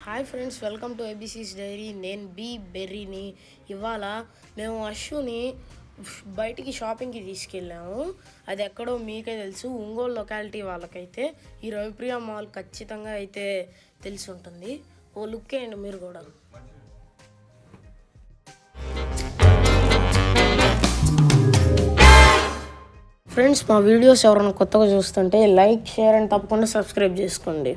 hi friends welcome to ABC's diary నేను B బెర్రీని ఇవాళ మేము అశ్వుని బయటికి షాపింగ్కి తీసుకెళ్ళాము అది ఎక్కడో మీకే తెలుసు ఒంగోలు లొకాలిటీ వాళ్ళకైతే ఈ రవిప్రియ మాల్ ఖచ్చితంగా అయితే తెలిసి ఉంటుంది ఓ లుక్ వేయండి మీరు కూడా ఫ్రెండ్స్ మా వీడియోస్ ఎవరైనా కొత్తగా చూస్తుంటే లైక్ షేర్ అండ్ తప్పకుండా సబ్స్క్రైబ్ చేసుకోండి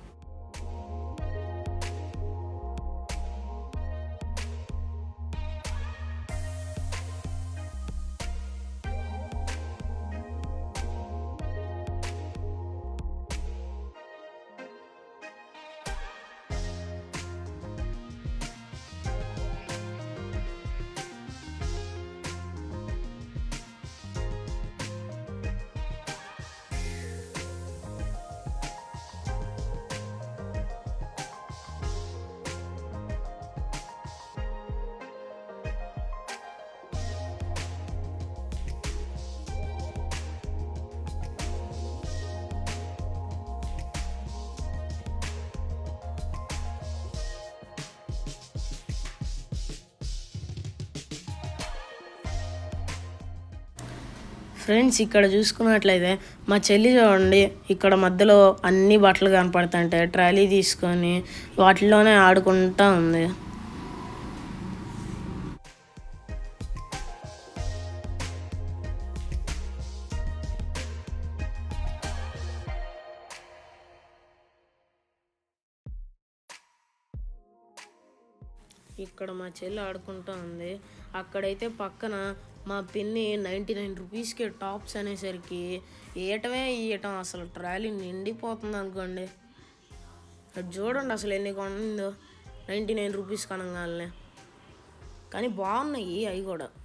ఫ్రెండ్స్ ఇక్కడ చూసుకున్నట్లయితే మా చెల్లి చూడండి ఇక్కడ మధ్యలో అన్ని బట్టలు కనపడుతుంటాయి ట్రాలీ తీసుకొని వాటిలోనే ఆడుకుంటా ఉంది ఇక్కడ మా చెల్లి ఆడుకుంటూ ఉంది అక్కడైతే పక్కన మా పిన్ని నైంటీ నైన్ రూపీస్కి టాప్స్ అనేసరికి ఇయటమే ఇయటం అసలు ట్రాలీ నిండిపోతుంది అనుకోండి అది చూడండి అసలు ఎన్ని కొందో నైంటీ నైన్ రూపీస్ కనగానే కానీ బాగున్నాయి అవి కూడా